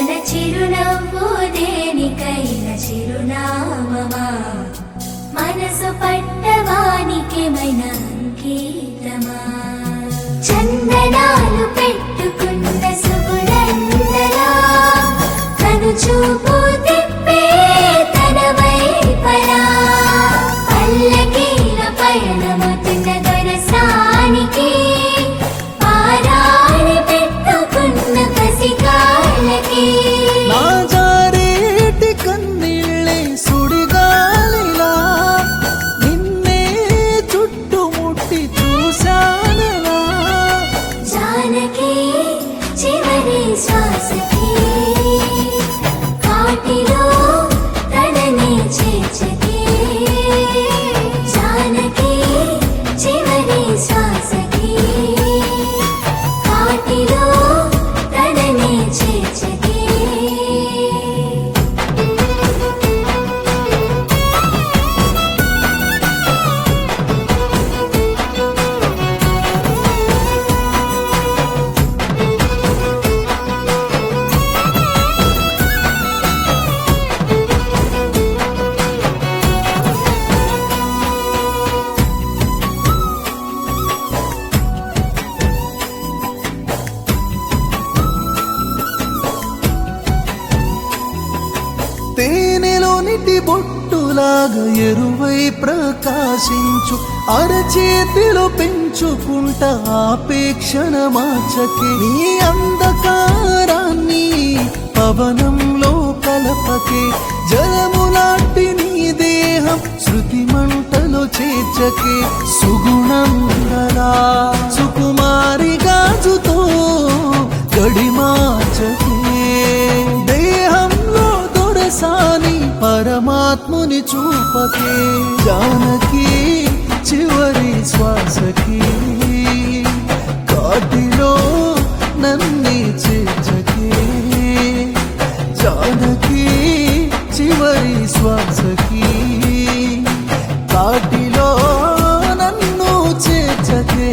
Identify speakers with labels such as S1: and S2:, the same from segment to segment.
S1: తన చిరునవ్వు దేనికైన చిరునామమా మనసు పట్టవానికేమైన అంకితమా చందనాలు పెట్టుకున్న సుగుణందలా కను చూపు తిప్పే తన వైపలా పల్లకీల పయనముతున్న దొరసానికి పారాణి పెట్టుకున్న కసికాలకి
S2: నా జారేటి కన్నీళ్ళే సుడిగాలిలా నిన్నే చుట్టుముట్టి చూశానలా
S1: జానకి చివరి శ్వాసకి కాటిలో తనని చేర్చకి జానకి చివరి శ్వాసకి కాటిలో తనని చేర్చకి
S2: తేనెలోనిటి బొట్టులాగా ఎరువై ప్రకాశించు అరచేతిలో పెంచుకుంట ఆపేక్షణ మార్చకి నీ అంధకారాన్ని పవనంలో కలపకే జలములాంటి నీ దేహం శృతి మంటలో చేర్చకే సుగుణం గలా సుకుమారి గాజుతో గడి మార్చకే దేహంలో దొరసాని పరమాత్ముని చూపకే జానకి చివరి శ్వాసకి కాటిలో నన్ని చేర్చకే జానకి చివరి శ్వాసకి కాటిలో నన్ను చేర్చకే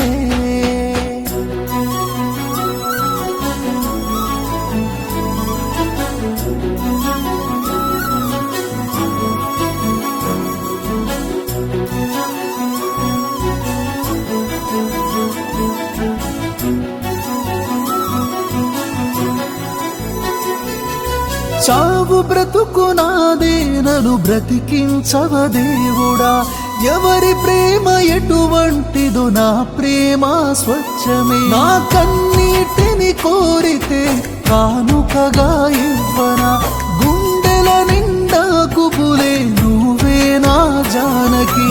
S2: చావు బ్రతుకు నాదే నన్ను బ్రతికించవ దేవుడా ఎవరి ప్రేమ ఎటువంటిదో నా ప్రేమ స్వచ్ఛమే నా కన్నీటిని కోరితే కానుకగా ఇవ్వనా గుండెల నిండా కుబులే నువ్వే నా జానకి